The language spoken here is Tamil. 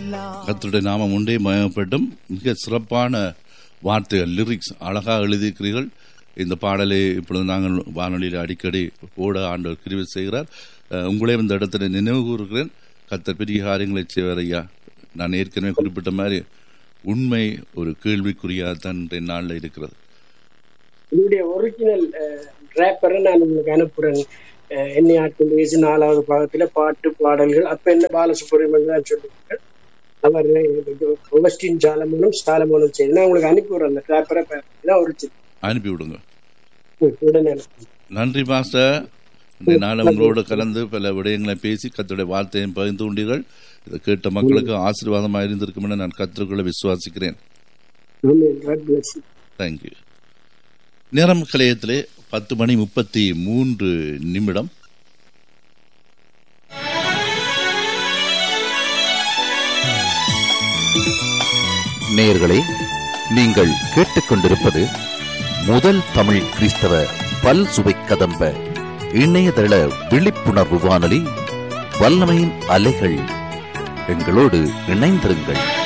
கர்த்தருடைய நாமம் உண்டே மயப்பட்டும் மிக சிறப்பான வார்த்தைகள் லிரிக்ஸ் அழகாக எழுதியிருக்கிறீர்கள் இந்த பாடலை இப்பொழுது நாங்கள் வானொலியில் அடிக்கடி போட ஆண்டவர் கிருவி செய்கிறார் அஹ், உங்களே இந்த இடத்துல நினைவு கூறுகிறேன் கர்த்தர் பெரிய காரியங்களை செய்வார் ஐயா நான் ஏற்கனவே குறிப்பிட்ட மாதிரி உண்மை ஒரு கேள்விக்குறியாக தான் இன்றைய நாளில் இருக்கிறது என்னுடைய ஒரிஜினல் ரேப்பரை நான் உங்களுக்கு அனுப்புறேன் அஹ், என்னை ஆட்கள் வயசு நாலாவது பாகத்துல பாட்டு பாடல்கள் அப்ப என்ன பாலசுப்ரமணியம் தான் சொல்லுவாங்க அவர் ஒகஸ்டின் சாலமோனும் சாலமோனும் சரி நான் உங்களுக்கு அனுப்பி விடுறேன் அந்த ரேப்பரை தான் ஒரிஜினல் அனுப்பி விடுங்க உடனே அனுப்புறேன். நன்றி மாஸ்டர் இந்த நாள் உங்களோடு கலந்து பல விடயங்களை பேசி கத்துடைய வார்த்தையும் பகிர்ந்து கொண்டீர்கள் இதை கேட்ட மக்களுக்கு ஆசீர்வாதமாக இருந்திருக்கும் என நான் கற்றுக்கொள்ள விசுவாசிக்கிறேன் Amen. God bless you. Thank you நேரம் கலையத்திலே பத்து மணி முப்பத்தி மூன்று நிமிடம் நேயர்களே நீங்கள் கேட்டுக்கொண்டிருப்பது முதல் தமிழ் கிறிஸ்தவ பல் சுவை கதம்ப இணையதள விழிப்புணர்வு வானொலி வல்லமையின் அலைகள் எங்களோடு இணைந்திருங்கள்